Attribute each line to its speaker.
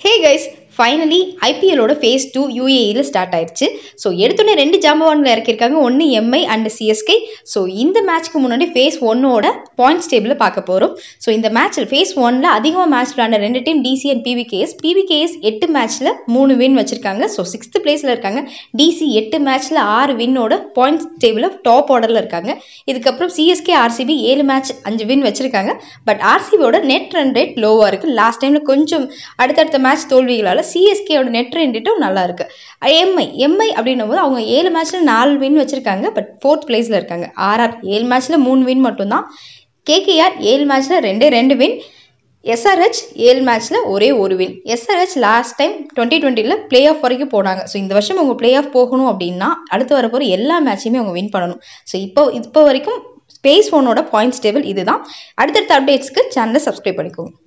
Speaker 1: ஹே guys finally ஐபிஎலோட phase two யூஏஇயில் start ஆயிருச்சு ஸோ எடுத்தோடனே ரெண்டு ஜாம்பவான்கள் இறக்கியிருக்காங்க ஒன்று எம்ஐ அண்ட் சிஎஸ்கே ஸோ இந்த மேட்ச்க்கு முன்னாடி ஃபேஸ் ஒன்னோட பாயிண்ட்ஸ் டேபிளில் பார்க்க போகிறோம் ஸோ இந்த மேட்ச்சில் ஃபேஸ் ஒனில் அதிகமாக மேட்ச் விளாண்ட ரெண்டு team DC and PBKS PBKS எட்டு மேட்ச்சில் மூணு வின் வச்சிருக்காங்க ஸோ சிக்ஸ்த் பிளேஸில் இருக்காங்க டிசி எட்டு மேட்ச்சில் ஆறு வின்னோட பாயிண்ட்ஸ் டேபிளில் டாப் ஆர்டரில் இருக்காங்க இதுக்கப்புறம் சிஎஸ்கே ஆர்சிபி ஏழு மேட்ச் அஞ்சு வின் வச்சிருக்காங்க பட் ஆர்சிபியோட நெட் ரன் ரேட் லோவாக இருக்குது லாஸ்ட் டைமில் கொஞ்சம் அடுத்தடுத்த மேட்ச் தோல்விகளால் சிஎஸ்கேயோட நெட் ரன் ரேட்டும் நல்லா இருக்கு எம்ஐ எம்ஐ அப்படின்னும் போது அவங்க ஏழு மேட்ச்சில் நாலு வின் வச்சிருக்காங்க பட் ஃபோர்த் பிளேஸில் இருக்காங்க ஆர்ஆர் ஏழு மேட்ச்சில் மூணு வின் மட்டும்தான் கேகேஆர் ஏழு மேட்ச்சில் ரெண்டே ரெண்டு வின் எஸ்ஆர்ஹெச் ஏழு மேட்ச்சில் ஒரே ஒரு win SRH last time twenty டுவெண்ட்டியில் பிளே ஆஃப் வரைக்கும் போனாங்க ஸோ இந்த வருஷம் அவங்க பிளே ஆஃப் போகணும் அப்படின்னா அடுத்து வரப்போகிற எல்லா மேட்சையுமே அவங்க வின் பண்ணணும் ஸோ இப்போ இப்போ வரைக்கும் ஸ்பேஸ் ஃபோனோட பாயிண்ட்ஸ் டேபிள் இதுதான் அடுத்தடுத்த அப்டேட்ஸ்க்கு சேனலை சப்ஸ்கிரைப் பண்ணிக்கோங்க